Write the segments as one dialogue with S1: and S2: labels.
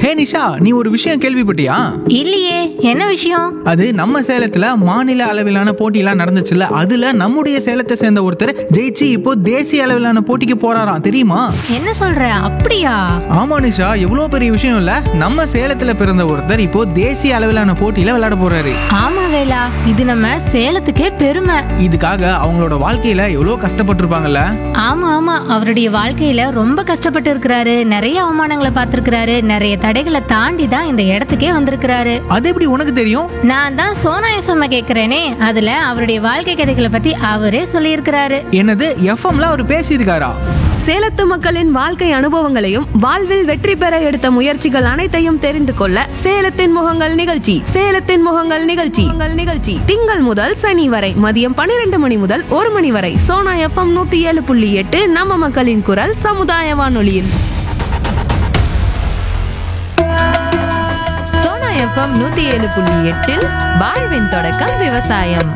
S1: ஹே நிஷா நீ ஒரு விஷயம் கேள்விப்பட்டியா
S2: இல்லையே என்ன விஷயம்
S1: அது நம்ம சேலத்துல மாநில அளவிலான போட்டியெல்லாம் நடந்துச்சுல்ல அதுல நம்முடைய சேலத்தை சேர்ந்த ஒருத்தர் ஜெயிச்சு இப்போ தேசிய அளவிலான போட்டிக்கு போறாராம் தெரியுமா
S2: என்ன சொல்ற அப்படியா
S1: ஆமா நிஷா எவ்வளவு பெரிய விஷயம் இல்ல நம்ம சேலத்துல பிறந்த ஒருத்தர் இப்போ தேசிய அளவிலான போட்டியில விளையாட போறாரு
S2: ஆமா வேலா இது நம்ம சேலத்துக்கே பெருமை
S1: இதுக்காக அவங்களோட வாழ்க்கையில எவ்வளவு கஷ்டப்பட்டிருப்பாங்கல்ல
S2: ஆமா ஆமா அவருடைய வாழ்க்கையில ரொம்ப கஷ்டப்பட்டு இருக்கிறாரு நிறைய அவமானங்களை பார்த்திருக்கிறாரு நிறைய தடைகளை தாண்டி தான் இந்த இடத்துக்கே வந்திருக்கிறாரு
S1: அது எப்படி உனக்கு தெரியும்
S2: நான் தான் சோனா எஃப்எம் கேக்குறேனே அதுல அவருடைய வாழ்க்கை கதைகளை பத்தி அவரே சொல்லியிருக்கிறாரு
S1: என்னது எஃப்எம்ல அவர் பேசியிருக்காரா
S3: சேலத்து மக்களின் வாழ்க்கை அனுபவங்களையும் வாழ்வில் வெற்றி பெற எடுத்த முயற்சிகள் அனைத்தையும் தெரிந்து கொள்ள சேலத்தின் முகங்கள் நிகழ்ச்சி சேலத்தின் முகங்கள் நிகழ்ச்சி உங்கள் நிகழ்ச்சி திங்கள் முதல் சனி வரை மதியம் பன்னிரண்டு மணி முதல் ஒரு மணி வரை சோனா எஃப்எம் நூத்தி ஏழு புள்ளி எட்டு நம்ம மக்களின் குரல் சமுதாய வானொலியில்
S4: சோனா எஃப்எம் நூத்தி ஏழு புள்ளி எட்டில் வாழ்வின் தொடக்கம் விவசாயம்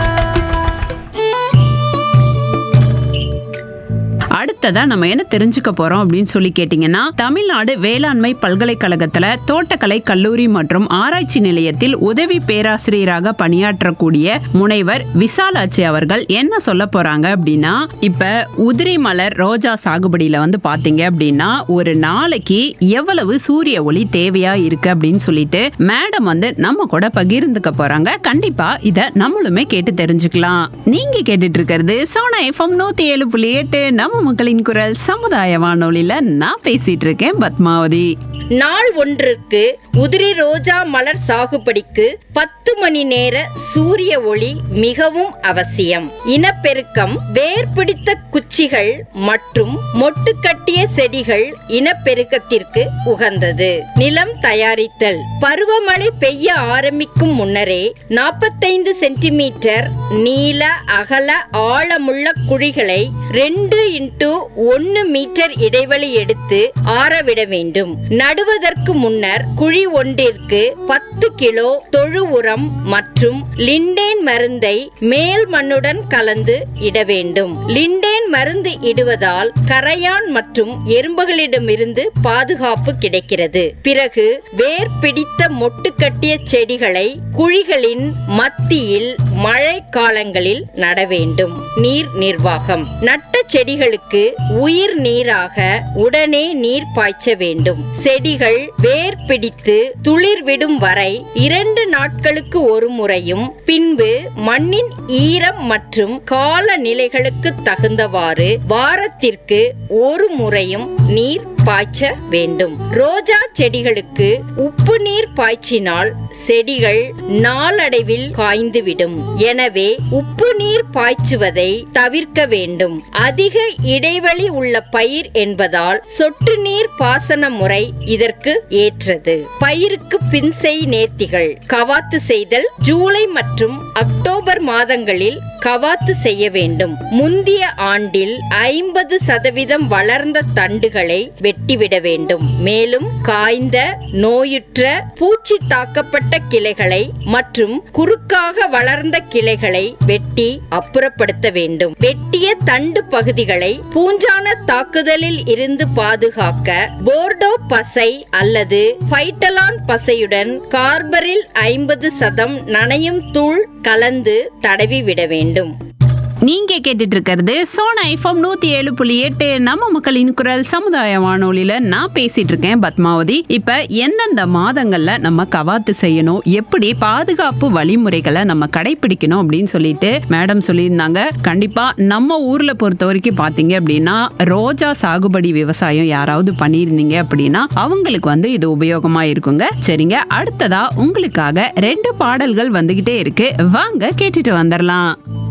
S5: அடுத்ததா நம்ம என்ன தெரிஞ்சுக்க போறோம் அப்படின்னு சொல்லி கேட்டீங்கன்னா தமிழ்நாடு வேளாண்மை பல்கலைக்கழகத்துல தோட்டக்கலை கல்லூரி மற்றும் ஆராய்ச்சி நிலையத்தில் உதவி பேராசிரியராக பணியாற்றக்கூடிய முனைவர் விசாலாட்சி அவர்கள் என்ன சொல்ல போறாங்க அப்படின்னா இப்ப உதிரி மலர் ரோஜா சாகுபடியில வந்து பாத்தீங்க அப்படின்னா ஒரு நாளைக்கு எவ்வளவு சூரிய ஒளி தேவையா இருக்கு அப்படின்னு சொல்லிட்டு மேடம் வந்து நம்ம கூட பகிர்ந்துக்க போறாங்க கண்டிப்பா இத நம்மளுமே கேட்டு தெரிஞ்சுக்கலாம் நீங்க கேட்டுட்டு இருக்கிறது சோனா எஃப்எம் நூத்தி ஏழு புள்ளி எட்டு நம்ம மக்களின் குரல் சமுதாய வானொலியில நான் பேசிட்டு இருக்கேன் பத்மாவதி
S6: நாள் ஒன்றிற்கு உதிரி ரோஜா மலர் சாகுபடிக்கு பத்து மணி நேர சூரிய ஒளி மிகவும் அவசியம் இனப்பெருக்கம் வேர் பிடித்த குச்சிகள் மற்றும் மொட்டு கட்டிய செடிகள் இனப்பெருக்கத்திற்கு உகந்தது நிலம் தயாரித்தல் பருவமழை பெய்ய ஆரம்பிக்கும் முன்னரே நாற்பத்தைந்து சென்டிமீட்டர் நீள அகல ஆழமுள்ள குழிகளை ரெண்டு இன்டு ஒன்னு மீட்டர் இடைவெளி எடுத்து ஆறவிட வேண்டும் நடுவதற்கு முன்னர் குழி ஒன்றிற்கு பத்து கிலோ தொழு உரம் மற்றும் லிண்டேன் மருந்தை மேல் மண்ணுடன் கலந்து இட வேண்டும் லிண்டேன் மருந்து இடுவதால் கரையான் மற்றும் எறும்புகளிடமிருந்து பாதுகாப்பு கிடைக்கிறது பிறகு வேர் பிடித்த மொட்டு கட்டிய செடிகளை குழிகளின் மத்தியில் மழை காலங்களில் நட வேண்டும் நீர் நிர்வாகம் நட்ட செடிகளுக்கு உயிர் நீராக உடனே நீர் பாய்ச்ச வேண்டும் செடிகள் வேர் பிடித்து துளிர் விடும் வரை இரண்டு நாட்களுக்கு ஒரு முறையும் பின்பு மண்ணின் ஈரம் மற்றும் காலநிலைகளுக்கு தகுந்தவாறு வாரத்திற்கு ஒரு முறையும் நீர் பாய்ச்ச வேண்டும் ரோஜா செடிகளுக்கு உப்பு நீர் பாய்ச்சினால் செடிகள் நாளடைவில் காய்ந்துவிடும் எனவே உப்பு நீர் பாய்ச்சுவதை தவிர்க்க வேண்டும் அதிக இடைவெளி உள்ள பயிர் என்பதால் சொட்டு நீர் பாசன முறை இதற்கு ஏற்றது பயிருக்கு பின்செய் நேர்த்திகள் கவாத்து செய்தல் ஜூலை மற்றும் அக்டோபர் மாதங்களில் கவாத்து செய்ய வேண்டும் முந்திய ஆண்டில் ஐம்பது சதவீதம் வளர்ந்த தண்டுகளை வெட்டிவிட வேண்டும் மேலும் காய்ந்த நோயுற்ற பூச்சி தாக்கப்பட்ட கிளைகளை மற்றும் குறுக்காக வளர்ந்த கிளைகளை வெட்டி அப்புறப்படுத்த வேண்டும் வெட்டிய தண்டு பகுதிகளை பூஞ்சான தாக்குதலில் இருந்து பாதுகாக்க போர்டோ பசை அல்லது பைட்டலான் பசையுடன் கார்பரில் ஐம்பது சதம் நனையும் தூள் கலந்து தடவி விட வேண்டும்
S5: நீங்க கேட்டுட்டு இருக்கிறது சோனா எஃப்எம் நூத்தி ஏழு புள்ளி எட்டு நம்ம மக்களின் குரல் சமுதாய வானொலியில நான் பேசிட்டு இருக்கேன் பத்மாவதி இப்ப எந்தெந்த மாதங்கள்ல நம்ம கவாத்து செய்யணும் எப்படி பாதுகாப்பு வழிமுறைகளை நம்ம கடைபிடிக்கணும் அப்படின்னு சொல்லிட்டு மேடம் சொல்லியிருந்தாங்க கண்டிப்பா நம்ம ஊர்ல பொறுத்த வரைக்கும் பாத்தீங்க அப்படின்னா ரோஜா சாகுபடி விவசாயம் யாராவது பண்ணியிருந்தீங்க அப்படின்னா அவங்களுக்கு வந்து இது உபயோகமா இருக்குங்க சரிங்க அடுத்ததா உங்களுக்காக ரெண்டு பாடல்கள் வந்துகிட்டே இருக்கு வாங்க கேட்டுட்டு வந்துடலாம்